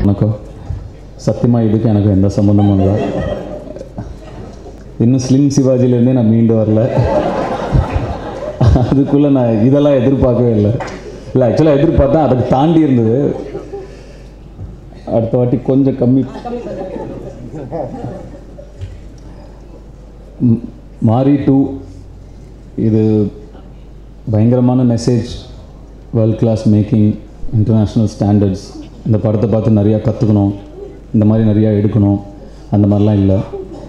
வணக்கம் சத்தியமாக இதுக்கு எனக்கு எந்த சம்மந்தமும் இல்லை இன்னும் ஸ்லிம் சிவாஜிலேருந்தே நான் மீண்டு வரல அதுக்குள்ளே நான் இதெல்லாம் எதிர்பார்க்கவே இல்லை இல்லை ஆக்சுவலாக எதிர்பார்த்தேன் அதுக்கு தாண்டி இருந்தது அடுத்த வாட்டி கொஞ்சம் கம்மி ம், மாரி டூ இது பயங்கரமான message world class making international standards இந்த படத்தை பார்த்து நிறையா கற்றுக்கணும் இந்த மாதிரி நிறையா எடுக்கணும் அந்த மாதிரிலாம் இல்லை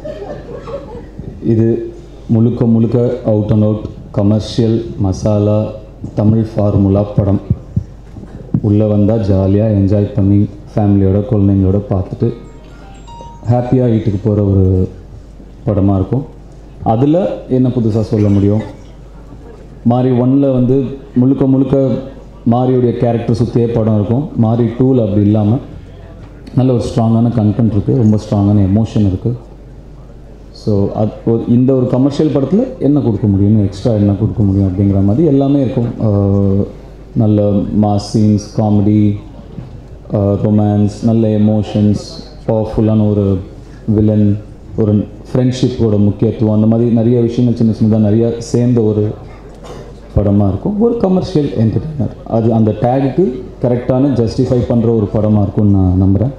இது முழுக்க முழுக்க out and out commercial masala Tamil formula படம் உள்ளே வந்தால் ஜாலியாக என்ஜாய் பண்ணி ஃபேமிலியோட குழந்தைங்களோட பார்த்துட்டு ஹாப்பியாக வீட்டுக்கு போகிற ஒரு படமாக இருக்கும் அதில் என்ன புதுசாக சொல்ல முடியும் மாரி ஒன்னில் வந்து முழுக்க முழுக்க மாரியுடைய கேரக்டர் சுற்றியே படம் இருக்கும் மாரி டூவில் அப்படி இல்லாமல் நல்ல ஒரு ஸ்ட்ராங்கான கண்டென்ட் இருக்குது ரொம்ப ஸ்ட்ராங்கான எமோஷன் இருக்குது ஸோ அது ஒரு- இந்த ஒரு கமர்ஷியல் படத்தில் என்ன கொடுக்க முடியும் எக்ஸ்ட்ரா என்ன கொடுக்க முடியும் அப்படிங்கிற மாதிரி எல்லாமே இருக்கும் ஆஹ் நல்ல மாஸ் சீன்ஸ் காமெடி ரொமான்ஸ் நல்ல எமோஷன்ஸ் பவர்ஃபுல்லான ஒரு வில்லன் ஒரு ஃப்ரெண்ட்ஷிப்போட முக்கியத்துவம் அந்த மாதிரி நிறைய விஷயங்கள் சின்ன சின்னதாக நிறைய சேர்ந்த ஒரு படமாக இருக்கும் ஒரு கமர்ஷியல் என்டர்டெய்னர் அது அந்த டேகுக்கு கரெக்டான ஜஸ்டிஃபை பண்ணுற ஒரு படமாக இருக்கும்னு நான் நம்புகிறேன்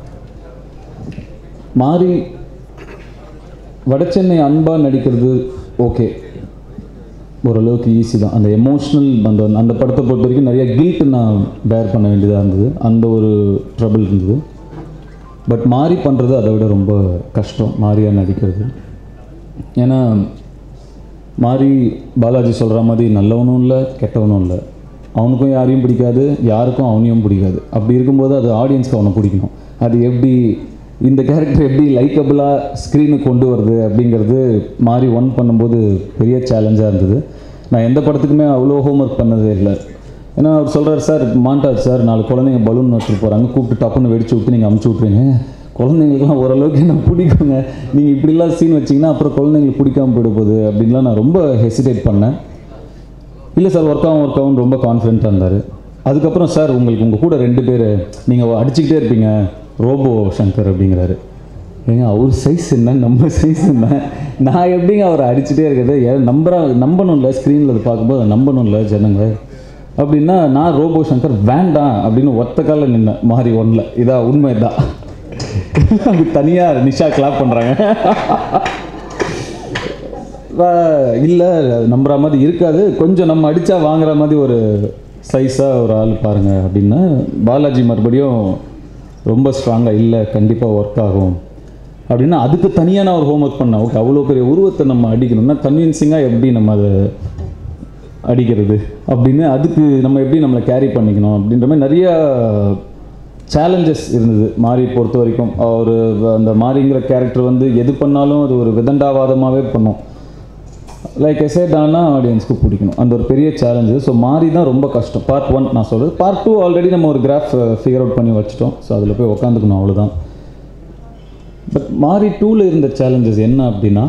மாறி வடசென்னை அன்பாக நடிக்கிறது ஓகே ஓரளவுக்கு ஈஸி தான் அந்த எமோஷ்னல் அந்த அந்த படத்தை பொறுத்த வரைக்கும் நிறைய கில்ட் நான் பேர் பண்ண வேண்டியதாக இருந்தது அந்த ஒரு ட்ரபிள் இருந்தது பட் மாறி பண்ணுறது அதை விட ரொம்ப கஷ்டம் மாறியாக நடிக்கிறது ஏன்னா மாறி பாலாஜி சொல்கிற மாதிரி நல்லவனும் இல்லை கெட்டவனும் இல்லை அவனுக்கும் யாரையும் பிடிக்காது யாருக்கும் அவனையும் பிடிக்காது அப்படி இருக்கும்போது அது ஆடியன்ஸ்க்கு அவனை பிடிக்கணும் அது எப்படி இந்த கேரக்டர் எப்படி லைக்கபிளாக ஸ்க்ரீனுக்கு கொண்டு வருது அப்படிங்கிறது மாறி ஒன் பண்ணும்போது பெரிய சேலஞ்சாக இருந்தது நான் எந்த படத்துக்குமே அவ்வளோ ஹோம்ஒர்க் பண்ணதே இல்லை ஏன்னா அவர் சொல்கிறார் சார் மாண்டார் சார் நாலு குழந்தைங்க பலூன் நட்டுட்டு போகிறாங்க கூப்பிட்டு டப்புன்னு வெடிச்சு விட்டு நீங்கள் அமுச்சு விட்ருங்க குழந்தைங்களுக்குலாம் ஓரளவுக்கு என்ன பிடிக்குங்க நீங்கள் இப்படிலாம் சீன் வச்சிங்கன்னா அப்புறம் குழந்தைங்களுக்கு பிடிக்காம போயிட போகுது அப்படின்லாம் நான் ரொம்ப ஹெசிடேட் பண்ணேன் இல்லை சார் ஒர்க் ஆகும் ஒர்க் ஆகும் ரொம்ப கான்ஃபிடென்ட்டாக இருந்தார் அதுக்கப்புறம் சார் உங்களுக்கு உங்கள் கூட ரெண்டு பேர் நீங்கள் அடிச்சுக்கிட்டே இருப்பீங்க ரோபோ சங்கர் அப்படிங்கிறாரு ஏங்க அவர் சைஸ் என்ன நம்ம சைஸ் என்ன நான் எப்படிங்க அவரை அடிச்சுட்டே இருக்கிறது ஏன் நம்புறா நம்பணும்ல ஸ்க்ரீனில் அது பார்க்கும்போது அதை நம்பணும்ல ஜனங்க அப்படின்னா நான் ரோபோ சங்கர் வேண்டாம் அப்படின்னு ஒத்த காலில் நின்னேன் மாறி ஒன்றில் இதா உண்மை தான் அது தனியாக நிஷா கிளாப் பண்ணுறாங்க இல்லை நம்புற மாதிரி இருக்காது கொஞ்சம் நம்ம அடித்தா வாங்குற மாதிரி ஒரு சைஸாக ஒரு ஆள் பாருங்க அப்படின்னா பாலாஜி மறுபடியும் ரொம்ப ஸ்ட்ராங்காக இல்லை கண்டிப்பாக ஒர்க் ஆகும் அப்படின்னா அதுக்கு தனியாக நான் ஒரு ஹோம்ஒர்க் பண்ணேன் ஓகே அவ்வளோ பெரிய உருவத்தை நம்ம அடிக்கணும்னா கன்வின்சிங்காக எப்படி நம்ம அதை அடிக்கிறது அப்படின்னு அதுக்கு நம்ம எப்படி நம்மளை கேரி பண்ணிக்கணும் அப்படின்ற மாதிரி நிறைய சேலஞ்சஸ் இருந்தது மாறி பொறுத்த வரைக்கும் அவர் அந்த மாறிங்கிற கேரக்டர் வந்து எது பண்ணாலும் அது ஒரு விதண்டாவாதமாகவே பண்ணும் லைக் எசேட் ஆனால் ஆடியன்ஸ்க்கு பிடிக்கணும் அந்த ஒரு பெரிய சேலஞ்சு ஸோ மாறி தான் ரொம்ப கஷ்டம் பார்ட் ஒன் நான் சொல்கிறது பார்ட் டூ ஆல்ரெடி நம்ம ஒரு கிராஃப் ஃபிகர் அவுட் பண்ணி வச்சிட்டோம் ஸோ அதில் போய் உக்காந்துக்கணும் அவ்வளோதான் பட் மாறி டூவில் இருந்த சேலஞ்சஸ் என்ன அப்படின்னா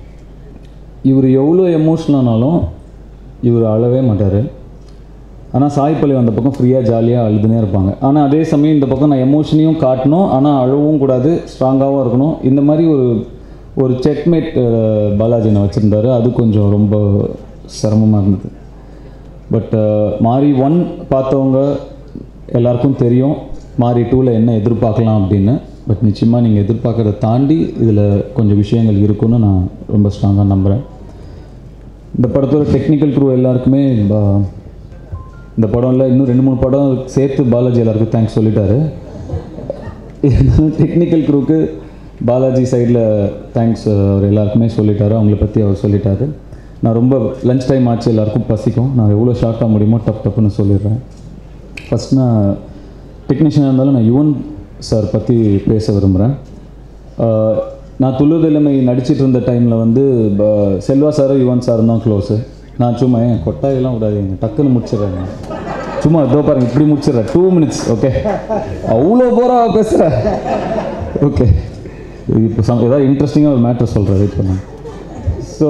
இவர் எவ்வளோ எமோஷ்னலானாலும் இவர் அழவே மாட்டார் ஆனால் சாய்ப்பள்ளி வந்த பக்கம் ஃப்ரீயாக ஜாலியாக அழுதுனே இருப்பாங்க ஆனால் அதே சமயம் இந்த பக்கம் நான் எமோஷனையும் காட்டணும் ஆனால் அழவும் கூடாது ஸ்ட்ராங்காகவும் இருக்கணும் இந்த மாதிரி ஒரு ஒரு செக்மேட் பாலாஜி நான் வச்சுருந்தாரு அது கொஞ்சம் ரொம்ப சிரமமாக இருந்தது பட் மாரி ஒன் பார்த்தவங்க எல்லாருக்கும் தெரியும் மாரி டூவில் என்ன எதிர்பார்க்கலாம் அப்படின்னு பட் நிச்சயமாக நீங்கள் எதிர்பார்க்கறத தாண்டி இதில் கொஞ்சம் விஷயங்கள் இருக்குன்னு நான் ரொம்ப ஸ்ட்ராங்காக நம்புகிறேன் இந்த படத்தோட டெக்னிக்கல் க்ரூ எல்லாருக்குமே ப- இந்த படம்ல இன்னும் ரெண்டு மூணு படம் சேர்த்து பாலாஜி எல்லாருக்கும் தேங்க்ஸ் சொல்லிட்டாரு டெக்னிக்கல் க்ரூக்கு பாலாஜி சைடில் தேங்க்ஸ் அவர் எல்லாருக்குமே சொல்லிட்டாரு அவங்கள பற்றி அவர் சொல்லிட்டாரு நான் ரொம்ப லஞ்ச் டைம் ஆச்சு எல்லாருக்கும் பசிக்கும் நான் எவ்வளோ ஷார்ட்டாக முடியுமோ டப் டப்புன்னு சொல்லிடுறேன் ஃபஸ்ட் நான் டெக்னீஷியனாக இருந்தாலும் நான் யுவன் சார் பற்றி பேச விரும்புகிறேன் ஆஹ் நான் துள்ளுதலைமை நடிச்சிட்டு இருந்த டைமில் வந்து ப- செல்வா சாரும் யுவன் சாரும் தான் க்ளோஸு நான் சும்மா ஏன் கொட்டாயெல்லாம் விடாதீங்க டக்குன்னு முடிச்சிடுறேங்க சும்மா இதோ பாருங்க இப்படி முடிச்சிடுறேன் டூ மினிட்ஸ் ஓகே அவ்வளோ போகிறா பேசுகிறேன் ஓகே இப்போ சம் ஏதாவது இன்ட்ரெஸ்டிங்காக ஒரு மேட்ரு சொல்கிறேன் வெயிட் பண்ணுங்க ஸோ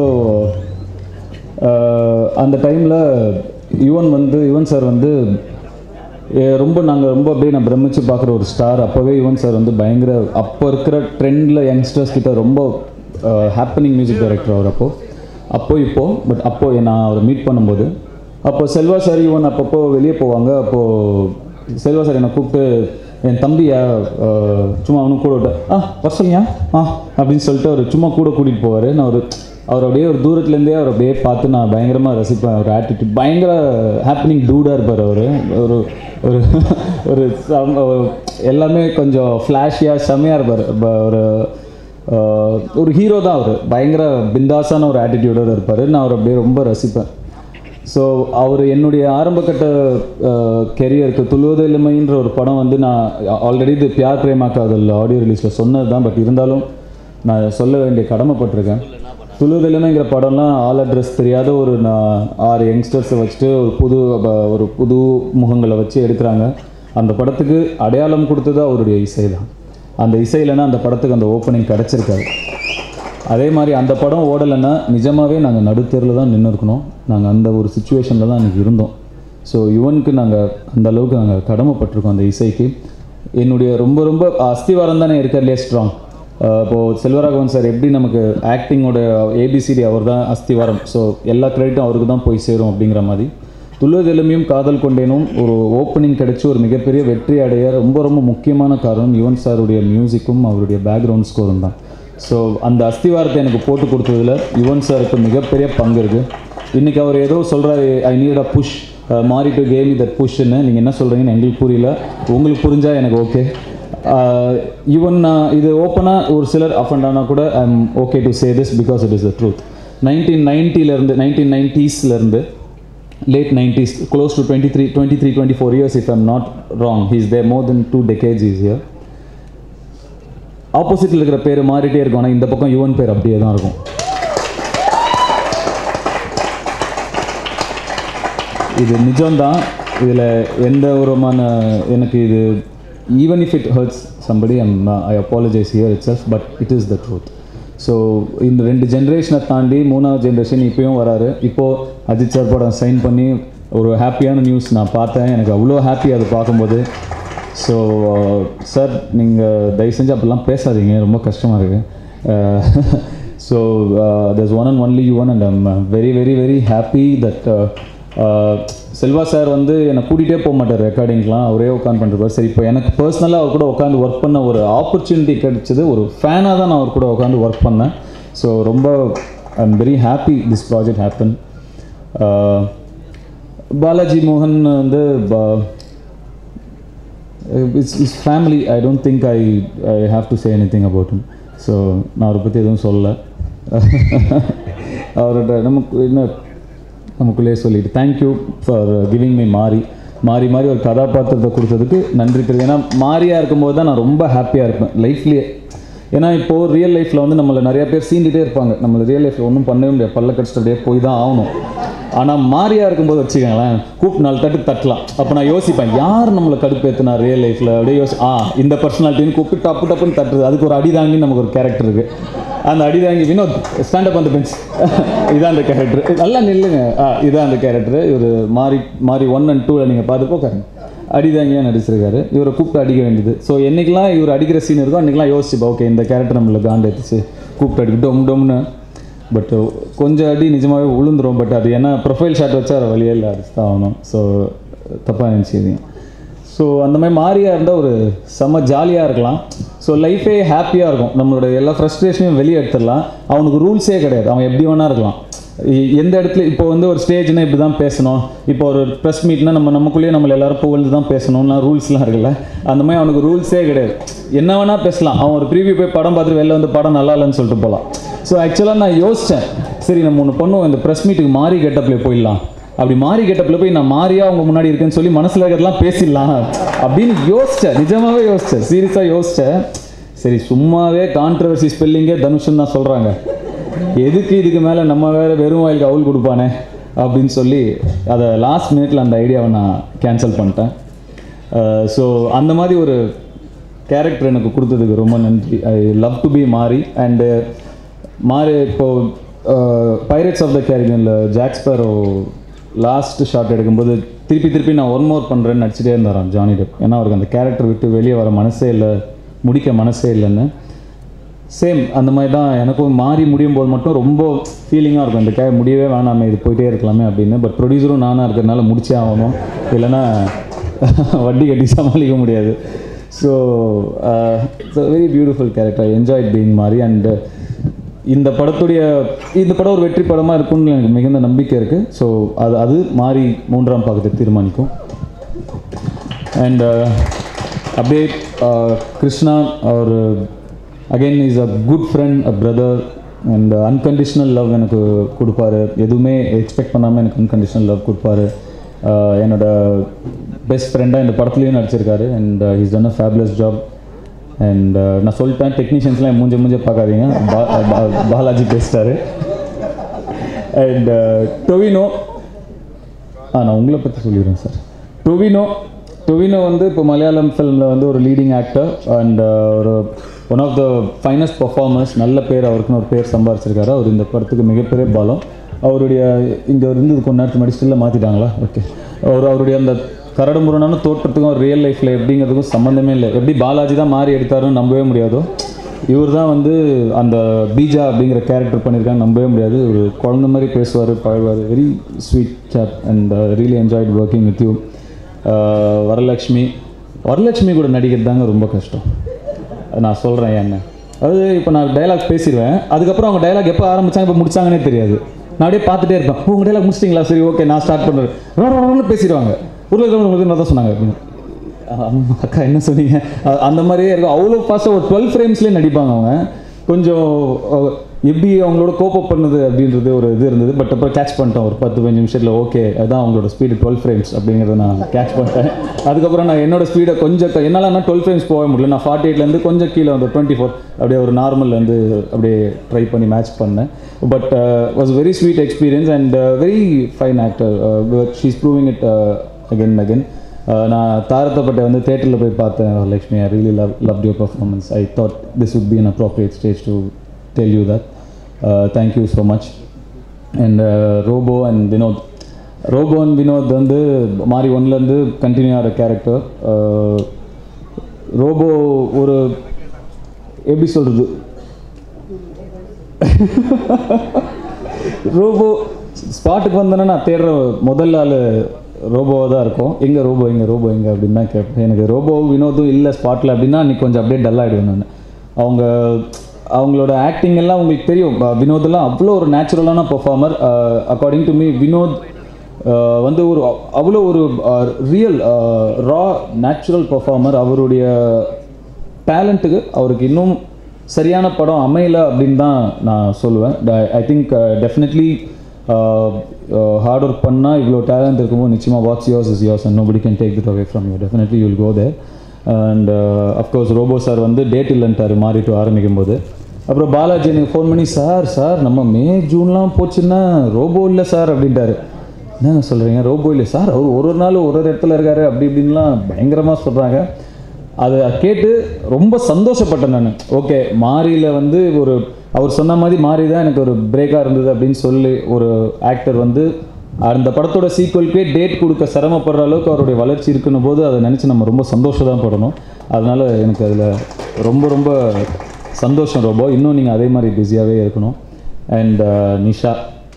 அந்த டைமில் யுவன் வந்து யுவன் சார் வந்து ஏ, ரொம்ப நாங்கள் ரொம்ப அப்படியே நான் பிரமிச்சு பார்க்குற ஒரு ஸ்டார் அப்போவே யுவன் சார் வந்து பயங்கர அப்போ இருக்கிற ட்ரெண்டில் யங்ஸ்டர்ஸ் கிட்ட ரொம்ப ஹாப்பனிங் மியூசிக் டைரக்டர் அவர் அப்போ அப்போ இப்போ பட் அப்போ நான் அவரை மீட் பண்ணும்போது அப்போ செல்வா சார் யுவன் அப்பப்போ வெளியே போவாங்க அப்போது செல்வா சார் என்னை கூப்பிட்டு என் தம்பியா அஹ், சும்மா அவனும் கூட விட்டு ஆ வர சொல்லியா ஆ அப்படின்னு சொல்லிட்டு அவர் சும்மா கூட கூட்டிகிட்டு போவார் நான் ஒரு அவர் அப்படியே ஒரு தூரத்துலேருந்தே அவர் அப்படியே பார்த்து நான் பயங்கரமாக ரசிப்பேன் அவர் ஆட்டிடியூட் பயங்கர ஹாப்பனிங் டூடாக இருப்பார் அவர் ஒரு ஒரு ஒரு சம- எல்லாமே கொஞ்சம் ஃப்ளாஷியாக செம்மையாக இருப்பார் ப- ஒரு ஆஹ், ஒரு ஹீரோ தான் அவர் பயங்கர பிந்தாஸான ஒரு ஆட்டிடியூடோடு இருப்பார் நான் அவர் அப்படியே ரொம்ப ரசிப்பேன் ஸோ அவர் என்னுடைய ஆரம்பகட்ட கெரியருக்கு துளுவது இளமைன்ற ஒரு படம் வந்து நான் ஆல்ரெடி இது பியார் பிரேமா காதல் ஆடியோ ரிலீஸில் சொன்னது தான் பட் இருந்தாலும் நான் சொல்ல வேண்டிய கடமைப்பட்டிருக்கேன் துளுவது இளமைங்கிற படம்லாம் ஆல் அட்ரஸ் தெரியாத ஒரு நான் ஆறு யங்ஸ்டர்ஸை வச்சுட்டு ஒரு புது ப- ஒரு புது முகங்களை வச்சு எடுக்கிறாங்க அந்த படத்துக்கு அடையாளம் கொடுத்தது அவருடைய இசை தான் அந்த இசை இல்லைன்னா அந்த படத்துக்கு அந்த ஓப்பனிங் கிடச்சிருக்காது அதே மாதிரி அந்த படம் ஓடலைன்னா நிஜமாகவே நாங்கள் நடுத்தெருவில் தான் நின்று இருக்கணும் நாங்கள் அந்த ஒரு சுச்சுவேஷனில் தான் அன்றைக்கி இருந்தோம் ஸோ யுவனுக்கு நாங்கள் அந்த அளவுக்கு நாங்கள் கடமைப்பட்டிருக்கோம் அந்த இசைக்கு என்னுடைய ரொம்ப ரொம்ப அஸ்திவாரம் தானே இருக்கிறதுலே ஸ்ட்ராங் இப்போது செல்வராகவன் சார் எப்படி நமக்கு ஆக்டிங்கோட ஏபிசிடி அவர் தான் அஸ்திவாரம் ஸோ எல்லா கிரெடிட்டும் அவருக்கு தான் போய் சேரும் அப்படிங்கிற மாதிரி துள்ளுவதெலுமையும் காதல் கொண்டேனும் ஒரு ஓப்பனிங் கிடைச்சி ஒரு மிகப்பெரிய வெற்றி அடைய ரொம்ப ரொம்ப முக்கியமான காரணம் யுவன் சாருடைய மியூசிக்கும் அவருடைய பேக்ரவுண்ட் ஸ்கோரும் தான் ஸோ அந்த அஸ்திவாரத்தை எனக்கு போட்டு கொடுத்ததுல யுவன் சாருக்கு மிகப்பெரிய பங்கு இருக்குது இன்றைக்கி அவர் ஏதோ சொல்கிறாரு ஐ நீட் அ புஷ் மாறி டு கேம் தட் புஷ்ன்னு நீங்கள் என்ன சொல்கிறீங்கன்னு எங்களுக்கு புரியல உங்களுக்கு புரிஞ்சால் எனக்கு ஓகே ஈவன் நான் இது ஓப்பனாக ஒரு சிலர் அஃப் அண்ட் ஆனால் கூட I am okay to say this because it is the truth nineteen நைன்ட்டிலேருந்து நைன்டீன் நைன்ட்டீஸ்லேருந்து late 90s, close to 23, 23, 24 years, if I'm not wrong. He's there more than two decades, he's here. ஆப்போசிட்டில் இருக்கிற பேர் மாறிட்டே இருக்கும் ஆனால் இந்த பக்கம் யுவன் பேர் அப்படியே தான் இருக்கும் இது நிஜம்தான் இதில் எந்த விதமான எனக்கு இது even if it hurts somebody I'm I apologise here itself but it is the truth so இந்த ரெண்டு ஜென்ரேஷனை தாண்டி மூணாவது ஜென்ரேஷன் இப்போயும் வராரு இப்போது அஜித் சார் படம் சைன் பண்ணி ஒரு ஹாப்பியான நியூஸ் நான் பார்த்தேன் எனக்கு அவ்வளோ ஹாப்பி அது பார்க்கும்போது ஸோ சார் நீங்கள் தயவு செஞ்சு அப்படிலாம் பேசாதீங்க ரொம்ப கஷ்டமாக இருக்குது so there's one and only you one and I'm very very very happy that Selva sir வந்து என்னை கூட்டிகிட்டே போக மாட்டார் ரெக்கார்டிங்லாம் அவரே உட்காந்து பண்ணுறாரு சரி இப்போ எனக்கு பர்சனலாக அவர் கூட உட்காந்து ஒர்க் பண்ண ஒரு ஆப்பர்ச்சுனிட்டி கிடைச்சது ஒரு ஃபேனாக தான் நான் அவர் கூட உட்காந்து ஒர்க் பண்ணேன் ஸோ ரொம்ப I am very happy this project happen Balaji மோகன் வந்து it's is family I don't think I I have to say anything about him so நான் அவரை பற்றி எதுவும் சொல்லலை அவரோட நமக்கு என்ன நமக்குள்ளே சொல்லிட்டு தேங்க்யூ ஃபார் கிவிங் மீ மாறி மாறி மாறி ஒரு கதாபாத்திரத்தை கொடுத்ததுக்கு நன்றி தெரியுது ஏன்னா மாறியாக இருக்கும்போது தான் நான் ரொம்ப ஹாப்பியாக இருப்பேன் லைஃப்லேயே ஏன்னா இப்போது ரியல் லைஃப்பில் வந்து நம்மளை நிறைய பேர் சீண்டிகிட்டே இருப்பாங்க நம்மளை ரியல் லைஃப்பில் ஒன்றும் பண்ணவே முடியாது பல்ல கடிச்சிட்டு அப்படியே போய் தான் ஆகணும் ஆனால் மாறியாக இருக்கும்போது வச்சுக்கோங்களேன் கூப்பிட்டு நாலு தட்டு தட்டலாம் அப்போ நான் யோசிப்பேன் யார் நம்மளை கடுப்பேற்றுனா ரியல் லைஃப்பில் அப்படியே யோசி ஆ இந்த பர்சனாலிட்டின்னு கூப்பிட்டு டப்பு டப்புன்னு தட்டுறது அதுக்கு ஒரு அடிதாங்கி நமக்கு ஒரு கேரக்டர் இருக்குது அந்த அடிதாங்கி வினோத் ஸ்டாண்டப் அந்த பெஞ்ச் இதான் அந்த கேரக்டர் நல்லா நில்லுங்க ஆ இதான் அந்த கேரக்டர் இவர் மாறி மாறி ஒன் அண்ட் டூவில் நீங்கள் பார்த்து போக்காருங்க அடிதாங்கியாக நடிச்சிருக்காரு இவரை கூப்பிட்டு அடிக்க வேண்டியது ஸோ என்னைக்கெல்லாம் இவர் அடிக்கிற சீன் இருக்கோ அன்றைக்கெலாம் யோசிச்சுப்பா ஓகே இந்த கேரக்டர் நம்மளை காண்டு எடுத்துச்சு கூப்பிட்டு அடிக்க டொம் டொம்னு பட் கொஞ்சம் அடி நிஜமாகவே விழுந்துரும் பட் அது ஏன்னா ப்ரொஃபைல் ஷாட் வச்சா அது வழியே இல்லை அடிச்சு தான் ஆகணும் ஸோ தப்பாக நினச்சிக்கிறீங்க ஸோ அந்த மாதிரி மாறியாக இருந்தால் ஒரு செம்ம ஜாலியாக இருக்கலாம் ஸோ லைஃபே ஹாப்பியாக இருக்கும் நம்மளோட எல்லா ஃப்ரஸ்ட்ரேஷனையும் வெளியே எடுத்துடலாம் அவனுக்கு ரூல்ஸே கிடையாது அவன் எப்படி வேணா இருக்கலாம் எ- எந்த இடத்துல இப்போ வந்து ஒரு ஸ்டேஜ்னா இப்படி தான் பேசணும் இப்போ ஒரு ப்ரெஸ் மீட்னா நம்ம நமக்குள்ளேயே நம்மள எல்லாரும் புகழ்ந்து தான் பேசணும்னா ரூல்ஸ்லாம் இருக்குல்ல அந்த மாதிரி அவனுக்கு ரூல்ஸே கிடையாது என்ன வேணால் பேசலாம் அவன் ஒரு ப்ரீவியூ போய் படம் பார்த்துட்டு வெளில வந்து படம் நல்லா இல்லைன்னு சொல்லிட்டு போகலாம் ஸோ ஆக்சுவலாக நான் யோசித்தேன் சரி நம்ம ஒன்று பண்ணுவோம் இந்த ப்ரெஸ் மீட்டுக்கு மாறி கெட்டப்பில் போயிடலாம் அப்படி மாறி கெட்டப்பில் போய் நான் மாறியா அவங்க முன்னாடி இருக்கேன்னு சொல்லி மனசில் இருக்கிறதெல்லாம் பேசிடலாம் அப்படின்னு யோசித்தேன் நிஜமாவே யோசித்தேன் சீரியஸாக யோசித்தேன் சரி சும்மாவே கான்ட்ரவர்சி ஸ்பெல்லிங்கே தனுஷன் தான் சொல்கிறாங்க எதுக்கு இதுக்கு மேலே நம்ம வேறு வெறும் வாயிலுக்கு அவுல் கொடுப்பானே அப்படின்னு சொல்லி அதை லாஸ்ட் மினிட்ல அந்த ஐடியாவை நான் கேன்சல் பண்ணிட்டேன் ஸோ அந்த மாதிரி ஒரு கேரக்டர் எனக்கு கொடுத்ததுக்கு ரொம்ப நன்றி I love to be Maari and Maari இப்போது பைரட்ஸ் ஆஃப் த கேரிகனில் ஜாக்ஸ்பரோ லாஸ்ட் ஷாட் எடுக்கும்போது திருப்பி திருப்பி நான் ஒன் மோர் பண்ணுறேன்னு நடிச்சிட்டே இருந்தாராம் ஜானி டெப் ஏன்னா அவருக்கு அந்த கேரக்டர் விட்டு வெளியே வர மனசே இல்லை முடிக்க மனசே இல்லைன்னு சேம் அந்த மாதிரி தான் எனக்கும் மாறி முடியும் போது மட்டும் ரொம்ப ஃபீலிங்காக இருக்கும் இந்த கே முடியவே வேணாமே இது போயிட்டே இருக்கலாமே அப்படின்னு பட் ப்ரொடியூசரும் நானாக இருக்கிறதுனால முடிச்சே ஆகணும் இல்லைன்னா வட்டி கட்டி சமாளிக்க முடியாது so it's very beautiful character enjoy being மாதிரி அண்டு இந்த படத்துடைய இந்த படம் ஒரு வெற்றி படமாக இருக்கும்னு எனக்கு மிகுந்த நம்பிக்கை இருக்குது ஸோ அது அது மாறி மூன்றாம் பாகத்தை தீர்மானிக்கும் அண்ட் அப்படியே uh, கிருஷ்ணா அவர் again is a good friend a brother and unconditional love எனக்கு கொடுப்பாரு எதுவுமே எக்ஸ்பெக்ட் பண்ணாமல் எனக்கு அன்கண்டிஷனல் லவ் கொடுப்பாரு Uh, என்னோட பெஸ்ட் ஃப்ரெண்டாக இந்த படத்துலையும் நடிச்சிருக்காரு and is done a fabulous job and நான் சொல்லிட்டேன் டெக்னீஷியன்ஸ்லாம் மூஞ்ச மூஞ்ச பார்க்காதீங்க பா- பா- பாலாஜி பேசிட்டாரு அண்ட் டொவினோ ஆ நான் உங்களை பற்றி சொல்லிடுறேன் சார் டொவினோ டொவினோ வந்து இப்போ மலையாளம் ஃபிலிமில் வந்து ஒரு லீடிங் ஆக்டர் அண்ட் ஒரு one of the finest performers நல்ல பேர் அவருக்குன்னு ஒரு பேர் சம்பாரிச்சிருக்காரு அவர் இந்த படத்துக்கு மிகப்பெரிய பலம் அவருடைய இங்கே இருந்தது கொஞ்ச நேரத்துக்கு முன்னாடி ஸ்டில்ல மாற்றிட்டாங்களா ஓகே அவர் அவருடைய அந்த கரடுமுரடான தோற்றத்துக்கும் ரியல் லைஃப்பில் எப்படிங்கிறதுக்கும் சம்மந்தமே இல்லை எப்படி பாலாஜி தான் மாறி எடுத்தாருன்னு நம்பவே முடியாதோ இவர் தான் வந்து அந்த பீஜா அப்படிங்கிற கேரக்டர் பண்ணியிருக்காங்க நம்பவே முடியாது ஒரு குழந்த மாதிரி பேசுவார் பழகுவார் very sweet chap and really enjoyed working with you Varalakshmi Varalakshmi கூட நடிக்கிறது தாங்க ரொம்ப கஷ்டம் நான் சொல்கிறேன் என்ன அதாவது இப்போ நான் டைலாக் பேசிடுவேன் அதுக்கப்புறம் அவங்க டைலாக் எப்போ ஆரம்பிச்சாங்க இப்போ முடிச்சாங்கன்னே தெரியாது நான் அப்படியே பார்த்துட்டே இருப்பேன் "ஓ, உங்க டைலாக் முடிச்சிட்டிங்களா சரி ஓகே நான் ஸ்டார்ட் பண்ணுறேன் பேசிடுவாங்க உருளைக்கிழங்கு என்ன தான் சொன்னாங்க அப்படின்னு ஆமா, அக்கா என்ன சொன்னீங்க அ- அந்த மாதிரியே இருக்கும் அவ்வளோ ஃபாஸ்ட்டாக ஒரு டுவெல் ஃப்ரேம்ஸ்லேயே நடிப்பாங்க அவங்க கொஞ்சம் அஹ், எப்படி அவங்களோட கோப்பப் பண்ணுது அப்படின்றது ஒரு இது இருந்தது பட் அப்புறம் கேட்ச் பண்ணிட்டோம் ஒரு பத்து பதினஞ்சு நிமிஷத்தில் ஓகே அதுதான் அவங்களோட ஸ்பீடு டுவெல் ஃப்ரேம்ஸ் அப்படிங்கிறத நான் கேட்ச் பண்ணிட்டேன் அதுக்கப்புறம் நான் என்னோட ஸ்பீடை கொஞ்சம் க- என்னால நான் டுவெல் ஃப்ரேம்ஸ் போக முடியல நான் ஃபார்ட்டி எயிட்லேருந்து கொஞ்சம் கீழே வந்து டுவெண்ட்டி ஃபோர் அப்படியே ஒரு நார்மல்லேருந்து அப்படியே ட்ரை பண்ணி மேட்ச் பண்ணேன் but was very sweet experience and very fine actor she's proving it again again Uh, நான் தாரத்தப்பட்டை வந்து தேட்டரில் போய் பார்த்தேன் Lakshmi I really love love your performance I thought this would be an appropriate stage to tell you that uh, thank you so much and Robo and Vinod Robo and Vinod வந்து மாறி ஒன்லேருந்து continue ஆகிற character robot ஒரு எப்படி சொல்கிறது ரோபோ ஸ்பாட்டுக்கு வந்தோன்னா நான் தேடுற முதல் ஆள் ரோபோவாக தான் இருக்கும் எங்கே ரோபோ எங்கே ரோபோ எங்கே அப்படின்னு தான் கேட்பேன் எனக்கு ரோபோ வினோதும் இல்லை ஸ்பாட்டில் அப்படின்னா அன்றைக்கி கொஞ்சம் அப்படியே டல் ஆகிடுவேன் நான் அவங்க அவங்களோட ஆக்டிங் எல்லாம் உங்களுக்கு தெரியும் அஹ் வினோதெல்லாம் அவ்வளோ ஒரு நேச்சுரலான performer according to me Vinod அஹ் வந்து ஒரு அவ்- அவ்வளோ ஒரு ரியல் ரா நேச்சுரல் பெர்ஃபார்மர் அவருடைய டேலண்ட்டுக்கு அவருக்கு இன்னும் சரியான படம் அமையல அப்படின்னு தான் நான் சொல்லுவேன் I think definitely hard work பண்ணால் இவ்வளோ டேலண்ட் இருக்கும்போது நிச்சயமாக what's yours is yours and nobody can take that away from you definitely you'll go there and of course Robo sir வந்து டேட் இல்லைன்ட்டார் மாறிட்டு ஆரம்பிக்கும் போது அப்புறம் பாலாஜி எனக்கு ஃபோன் பண்ணி சார் சார் நம்ம மே ஜூன்லாம் போச்சுன்னா ரோபோ இல்லை சார் அப்படின்ட்டாரு என்னங்க சொல்கிறீங்க ரோபோ இல்லை சார் அவர் ஒரு ஒரு நாள் ஒரு ஒரு இடத்துல இருக்காரு அப்படி இப்படின்லாம் பயங்கரமாக சொல்கிறாங்க அதை கேட்டு ரொம்ப சந்தோஷப்பட்டேன் நான் ஓகே மாரியில் வந்து ஒரு அவர் சொன்ன மாதிரி மாறி தான் எனக்கு ஒரு பிரேக்காக இருந்தது அப்படின்னு சொல்லி ஒரு ஆக்டர் வந்து அந்த படத்தோட சீக்வலுக்கே டேட் கொடுக்க சிரமப்படுற அளவுக்கு அவருடைய வளர்ச்சி இருக்குன்னும் போது அதை நினச்சி நம்ம ரொம்ப சந்தோஷம் தான் படணும் அதனால் எனக்கு அதில் ரொம்ப ரொம்ப சந்தோஷம் ரொம்ப இன்னும் நீங்கள் அதே மாதிரி பிஸியாகவே இருக்கணும் அண்ட் நிஷா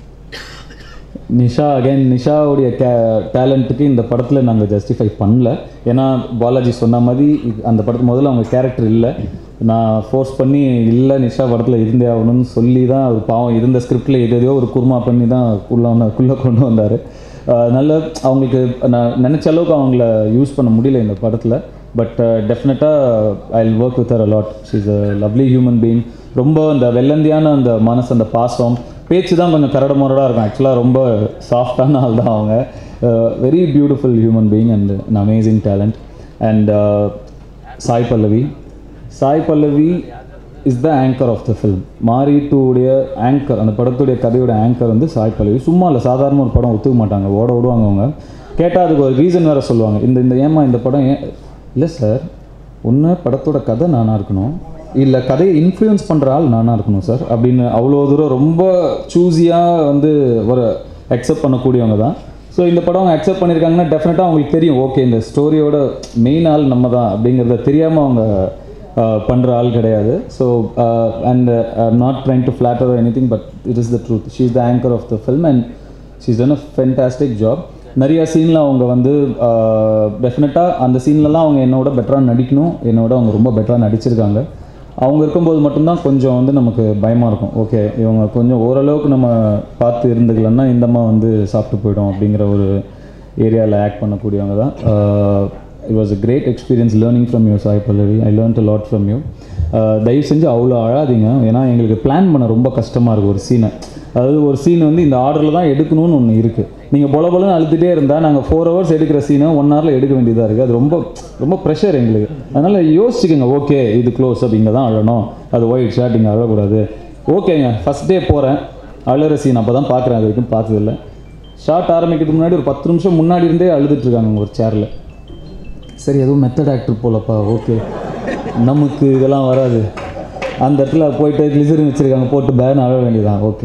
நிஷா அகைன் நிஷாவுடைய கே டேலண்ட்டுக்கு இந்த படத்தில் நாங்கள் ஜஸ்டிஃபை பண்ணல ஏன்னா பாலாஜி சொன்ன மாதிரி இது- அந்த படத்து முதல்ல அவங்க கேரக்டர் இல்லை நான் ஃபோர்ஸ் பண்ணி இல்லை நிஷா படத்தில் இருந்தே ஆகணும்னு சொல்லி தான் ஒரு பாவம் இருந்த ஸ்கிரிப்டில் எதையோ ஒரு குருமா பண்ணி தான் உள்ள குள்ளே கொண்டு வந்தார் அதனால் அவங்களுக்கு நான் நினச்ச அளவுக்கு அவங்கள யூஸ் பண்ண முடியல இந்த படத்தில் பட் டெஃபினட்டாக I will work with her a lot she's a lovely human being ரொம்ப அந்த வெள்ளந்தியான அந்த மனசு அந்த பாசம் பேச்சு தான் கொஞ்சம் கரடு முரடாக இருக்கும் ஆக்சுவலாக ரொம்ப சாஃப்டான ஆள் தான் அவங்க very beautiful human being and an amazing talent and Sai Pallavi Sai Pallavi is the anchor of the film Maari two உடைய ஆங்கர் அந்த படத்துடைய கதையோட ஆங்கர் வந்து சாய் பல்லவி சும்மா இல்லை சாதாரண ஒரு படம் ஒத்துக்க மாட்டாங்க ஓட ஓடுவாங்க அவங்க கேட்டால் அதுக்கு ஒரு ரீசன் வேறு சொல்லுவாங்க இந்த இந்த ஏமா இந்த படம் ஏன் இல்லை சார் ஒன்று படத்தோட கதை நானாக இருக்கணும் இல்லை கதையை இன்ஃப்ளூயன்ஸ் பண்ணுற ஆள் நானாக இருக்கணும் சார் அப்படின்னு அவ்வளோ தூரம் ரொம்ப சூஸியாக வந்து ஒரு அக்செப்ட் பண்ணக்கூடியவங்க தான் ஸோ இந்த படம் அவங்க அக்செப்ட் பண்ணியிருக்காங்கன்னா டெஃபினட்டாக அவங்களுக்கு தெரியும் ஓகே இந்த ஸ்டோரியோட மெயின் ஆள் நம்ம தான் அப்படிங்கிறத தெரியாமல் அவங்க பண்ணுற ஆள் கிடையாது so and not trying to flatter anything but it is the truth she is the anchor of the film and she is done a fantastic job நிறைய சீனில் அவங்க வந்து டெஃபினட்டாக அந்த சீன்லலாம் அவங்க என்னோட பெட்டராக நடிக்கணும் என்னோட அவங்க ரொம்ப பெட்டராக நடிச்சிருக்காங்க அவங்க இருக்கும்போது மட்டும்தான் கொஞ்சம் வந்து நமக்கு பயமாக இருக்கும் ஓகே இவங்க கொஞ்சம் ஓரளவுக்கு நம்ம பார்த்து இருந்துக்கலன்னா இந்தம்மா வந்து சாப்பிட்டு போயிடும் அப்படிங்கிற ஒரு ஏரியாவில் ஆக்ட் பண்ணக்கூடியவங்க தான் it was a great experience learning from you Sai Pallavi I learn to lot from you தயவு செஞ்சு அவ்வளோ அழாதீங்க ஏன்னா எங்களுக்கு பிளான் பண்ண ரொம்ப கஷ்டமாக இருக்குது ஒரு சீனை அதாவது ஒரு சீன் வந்து இந்த ஆர்டரில் தான் எடுக்கணும்னு ஒன்று இருக்குது நீங்கள் பொல பொலன்னு அழுதுகிட்டே இருந்தால் நாங்கள் ஃபோர் ஹவர்ஸ் எடுக்கிற சீனை ஒன் ஹவரில் எடுக்க வேண்டியதாக இருக்குது அது ரொம்ப ரொம்ப ப்ரெஷர் எங்களுக்கு அதனால் யோசிச்சுக்கோங்க ஓகே இது க்ளோஸ் அப் இங்கே தான் அழணும் அது ஒயிட் ஷர்ட் இங்கே அழக்கூடாது ஓகேங்க ஃபஸ்ட் டே போகிறேன் அழுகிற சீன் அப்போ தான் பார்க்குறேன் அது வரைக்கும் பார்த்ததில்ல ஷார்ட் ஆரம்பிக்கிறதுக்கு முன்னாடி ஒரு பத்து நிமிஷம் முன்னாடி இருந்தே அழுதுட்டு இருக்காங்க ஒரு சேரில் சரி எதுவும் மெத்தட் ஆக்டர் போலப்பா ஓகே நமக்கு இதெல்லாம் வராது அந்த இடத்துல போயிட்டு கிளிசரின் வச்சுருக்காங்க போட்டு பேன் அழ வேண்டியதான் ஓகே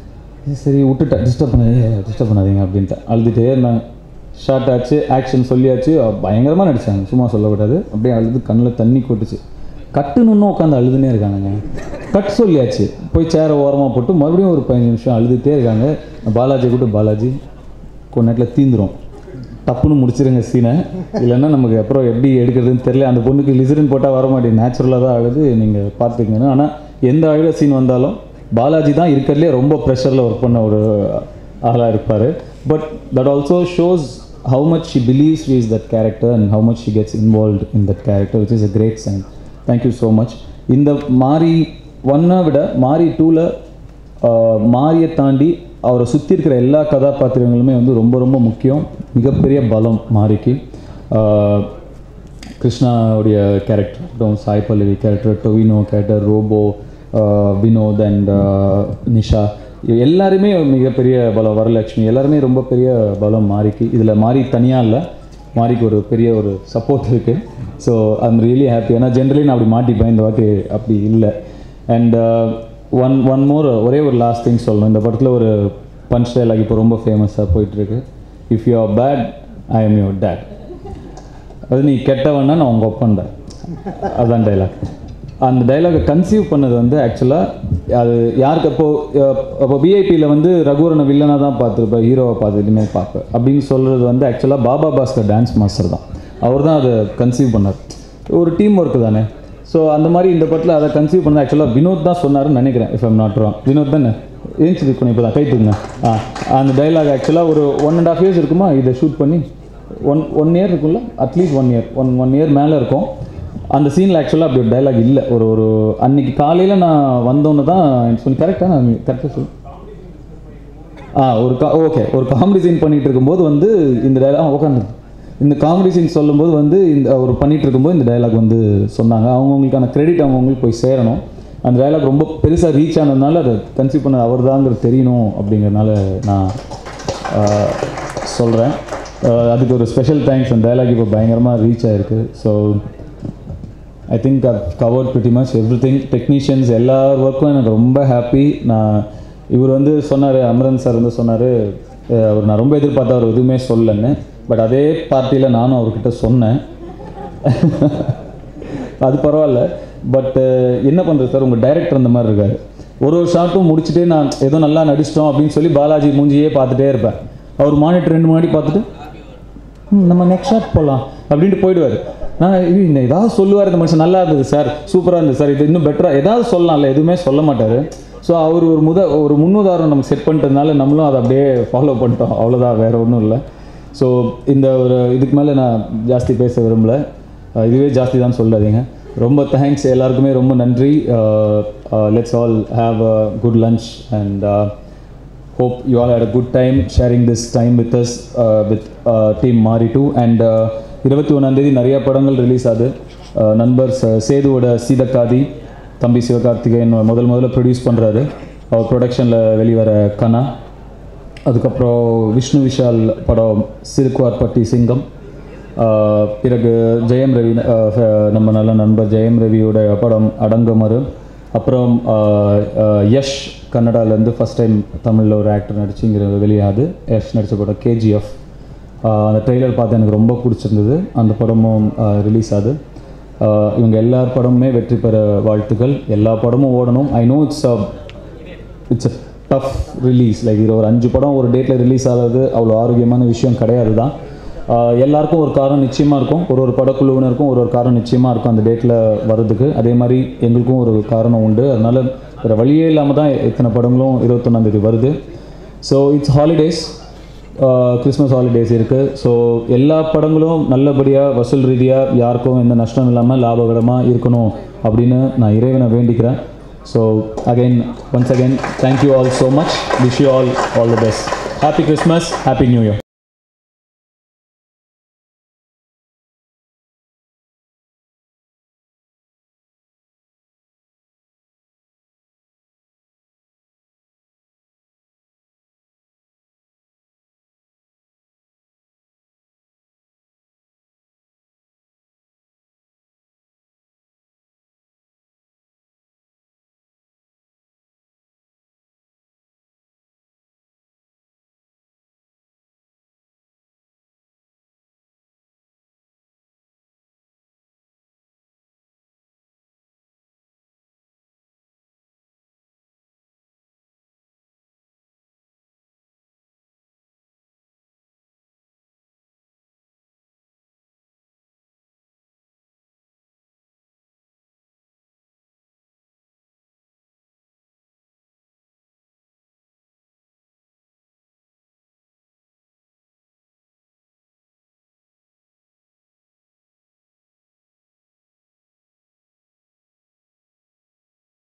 சரி விட்டுட்டேன் டிஸ்டர்ப் பண்ண டிஸ்டர்ப் பண்ணாதீங்க அப்படின்ட்டு அழுதுகிட்டே இருந்தாங்க ஷார்ட் ஆச்சு ஆக்ஷன் சொல்லியாச்சு பயங்கரமாக நடிச்சாங்க சும்மா சொல்லக்கூடாது அப்படியே அழுது கண்ணில் தண்ணி கொட்டுச்சு கட்டுன்னு உட்காந்து அழுதுனே இருக்காங்கங்க கட் சொல்லியாச்சு போய் சேரை ஓரமாக போட்டு மறுபடியும் ஒரு பதினஞ்சு நிமிஷம் அழுதுகிட்டே இருக்காங்க பாலாஜி கூப்பிட்டு பாலாஜி கொஞ்ச நேரத்தில் தீந்துரும் டப்புன்னு முடிச்சிருங்க சீனை இல்லைன்னா நமக்கு அப்புறம் எப்படி எடுக்கிறதுன்னு தெரியல அந்த பொண்ணுக்கு லிசரின் போட்டால் வர மாட்டேங்குது நேச்சுரலாக தான் அழுது நீங்கள் பார்த்துக்கங்க ஆனால் எந்த அழுக சீன் வந்தாலும் பாலாஜி தான் இருக்கிறதுலே ரொம்ப ப்ரெஷரில் ஒர்க் பண்ண ஒரு ஆளாக இருப்பார் but that also shows how much she believes she is that character and how much she gets involve in that character which is a great sign thank you so much இந்த மாறி ஒன்னை விட மாறி டூவில் மாரியை தாண்டி அவரை சுற்றி இருக்கிற எல்லா கதாபாத்திரங்களுமே வந்து ரொம்ப ரொம்ப முக்கியம் மிகப்பெரிய பலம் மாரிக்கு ஆஹ் கிருஷ்ணாவுடைய கேரக்டர் அப்புறம் சாய் பல்லவி கேரக்டர் டொவினோ கேரக்டர் ரோபோ ஆஹ் வினோத் அண்ட் நிஷா இவ எல்லாருமே மிகப்பெரிய பலம் வரலட்சுமி எல்லாருமே ரொம்ப பெரிய பலம் மாரிக்கு இதில் மாறி தனியாக இல்லை மாரிக்கு ஒரு பெரிய ஒரு சப்போர்ட் இருக்குது ஸோ ஐம் ரியலி ஹாப்பி ஏன்னா ஜென்ரலி நான் அப்படி மாட்டிப்பேன் இந்த வாட்டி அப்படி இல்லை அண்ட் ஒன் ஒன் மோர் ஒரே ஒரு லாஸ்ட் திங் சொல்லணும் இந்த படத்தில் ஒரு பஞ்ச் டைலாக் இப்போ ரொம்ப ஃபேமஸாக போயிட்டுருக்கு if you are bad I am your dad அது நீ கெட்டவன்னா நான் உங்கள் ஒப்பந்தேன் அதான் டைலாக் அந்த டைலாகை கன்சீவ் பண்ணது வந்து ஆக்சுவலாக அது யாருக்கு அப்போ அஹ், அப்போ விஐபியில் வந்து ரகுவரனை வில்லனாக தான் பார்த்துருப்பேன் ஹீரோவை பார்த்து இனிமேல் பார்ப்பேன் அப்படின்னு சொல்கிறது வந்து ஆக்சுவலாக பாபா பாஸ்கர் டான்ஸ் மாஸ்டர் தான் அவர் தான் அதை கன்சீவ் பண்ணார் ஒரு டீம் ஒர்க்கு தானே ஸோ அந்த மாதிரி இந்த படத்தில் அதை கன்சீவ் பண்ணது ஆக்சுவலாக வினோத் தான் சொன்னாருன்னு நினைக்கிறேன் if am not wrong Vinod தானே ஏஞ்சி இருக்கணும் இப்போ தான் கை தூங்க ஆ அந்த டைலாக் ஆக்சுவலாக ஒரு ஒன் அண்ட் ஆஃப் இயர்ஸ் இருக்குமா இதை ஷூட் பண்ணி ஒன் ஒன் இயர் இருக்கும்ல at least one year one one year மேலே இருக்கும் அந்த சீனில் ஆக்சுவலாக அப்படி ஒரு டைலாக் இல்லை ஒரு ஒரு அன்னைக்கு காலையில் நான் வந்தோன்னு தான் சொல்லி கரெக்டாக நான் கரெக்டாக சொல்லு ஆ ஒரு கா ஓகே ஒரு காமெடி சீன் பண்ணிட்டு இருக்கும்போது வந்து இந்த டைலாக் உட்காந்து இந்த காமெடி சீன் சொல்லும்போது வந்து இந்த ஒரு பண்ணிட்டு இருக்கும்போது இந்த டைலாக் வந்து சொன்னாங்க அவங்கவுங்களுக்கான கிரெடிட் அவங்கவுங்களுக்கு போய் சேரணும் அந்த டைலாக் ரொம்ப பெருசாக ரீச் ஆனதுனால அதை கன்சீவ் பண்ண அவர் தாங்கிறது தெரியணும் அப்படிங்கிறதுனால நான் சொல்கிறேன் அதுக்கு ஒரு ஸ்பெஷல் தேங்க்ஸ் அந்த டைலாக் இப்போ பயங்கரமாக ரீச் ஆயிருக்கு so I think I've covered pretty much everything technicians எல்லா ஒர்க்கும் எனக்கு ரொம்ப ஹாப்பி நான் இவர் வந்து சொன்னார் அமரன் சார் வந்து சொன்னார் அவர் நான் ரொம்ப எதிர்பார்த்தா அவர் எதுவுமே சொல்லலைன்னு பட் அதே பார்ட்டியில் நானும் அவர்கிட்ட சொன்னேன் அது பரவாயில்ல பட் என்ன பண்ணுறது சார் உங்கள் டைரக்டர் அந்த மாதிரி இருக்காரு ஒரு ஒரு ஷாட்டும் முடிச்சுட்டு நான் ஏதோ நல்லா நடிச்சிட்டோம் அப்படின்னு சொல்லி பாலாஜி மூஞ்சியே பார்த்துட்டே இருப்பேன் அவர் மானிட்டர் ரெண்டு முன்னாடி பார்த்துட்டு ம், நம்ம நெக்ஸ்ட் ஷாட் போகலாம் அப்படின்ட்டு போயிடுவார் நான் இது இந்த ஏதாவது சொல்லுவார் இந்த மனுஷன் நல்லா இருந்தது சார் சூப்பராக இருந்தது சார் இது இன்னும் பெட்டராக ஏதாவது சொல்லலாம்ல எதுவுமே சொல்ல மாட்டார் ஸோ அவர் ஒரு முத ஒரு முன்னுதாரணம் நம்ம செட் பண்ணிட்டதுனால நம்மளும் அதை அப்படியே ஃபாலோ பண்ணிட்டோம் அவ்வளோதான் வேறு ஒன்றும் இல்லை ஸோ இந்த ஒரு இதுக்கு மேலே நான் ஜாஸ்தி பேச விரும்பல அஹ் இதுவே ஜாஸ்தி தான் சொல்லாதீங்க ரொம்ப தேங்க்ஸ் எல்லாருக்குமே ரொம்ப நன்றி let's all have a good lunch and hope you all had a good time sharing this time with us uh, with uh, team Maari two and இருபத்தி ஒன்றாந்தேதி நிறைய படங்கள் ரிலீஸ் ஆகுது Uh, நண்பர் ச- சேதுவோட சீதக்காதி தம்பி சிவகார்த்திகேயன் முதல் முதல்ல ப்ரொடியூஸ் பண்ணுறாரு அவர் ப்ரொடக்ஷனில் வெளிவர கனா அதுக்கப்புறம் விஷ்ணு விஷால் படம் சிறுக்குவார்பட்டி சிங்கம் ஆஹ் பிறகு ஜெயம் ரவி ஆஹ் ஃப- நம்ம நல்ல நண்பர் ஜெயம் ரவியோட படம் அடங்கமறு அப்புறம் ஆஹ் ஆஹ் யஷ் கன்னடாலேருந்து ஃபஸ்ட் டைம் தமிழில் ஒரு ஆக்டர் நடிச்சு இங்கே வெளியாது யஷ் நடித்த படம் கேஜிஎஃப் அந்த ட்ரெய்லர் பார்த்து எனக்கு ரொம்ப பிடிச்சிருந்தது அந்த படமும் ரிலீஸ் ஆகுது ஆஹ் இவங்க எல்லார் படமுமே வெற்றி பெற வாழ்த்துக்கள் எல்லா படமும் ஓடணும் I know it's it's a tough release like இது ஒரு அஞ்சு படம் ஒரு டேட்டில் ரிலீஸ் ஆகிறது அவ்வளோ ஆரோக்கியமான விஷயம் கிடையாது தான் ஆஹ் எல்லாருக்கும் ஒரு காரணம் நிச்சயமாக இருக்கும் ஒரு ஒரு படக்குழுவினருக்கும் ஒரு ஒரு காரணம் நிச்சயமாக இருக்கும் அந்த டேட்டில் வர்றதுக்கு அதே மாதிரி எங்களுக்கும் ஒரு காரணம் உண்டு அதனால் வேறு வழியே இல்லாமல் தான் இத்தனை படங்களும் இருபத்தொன்னாந்தேதி வருது so it's holidays Christmas holidays இருக்குது ஸோ எல்லா படங்களும் நல்லபடியாக வசூல் ரீதியாக யாருக்கும் எந்த நஷ்டம் இல்லாமல் லாபகரமாக இருக்கணும் அப்படின்னு நான் இறைவனை வேண்டிக்கிறேன் so again once again thank you all so much wish you all all the best happy Christmas happy new year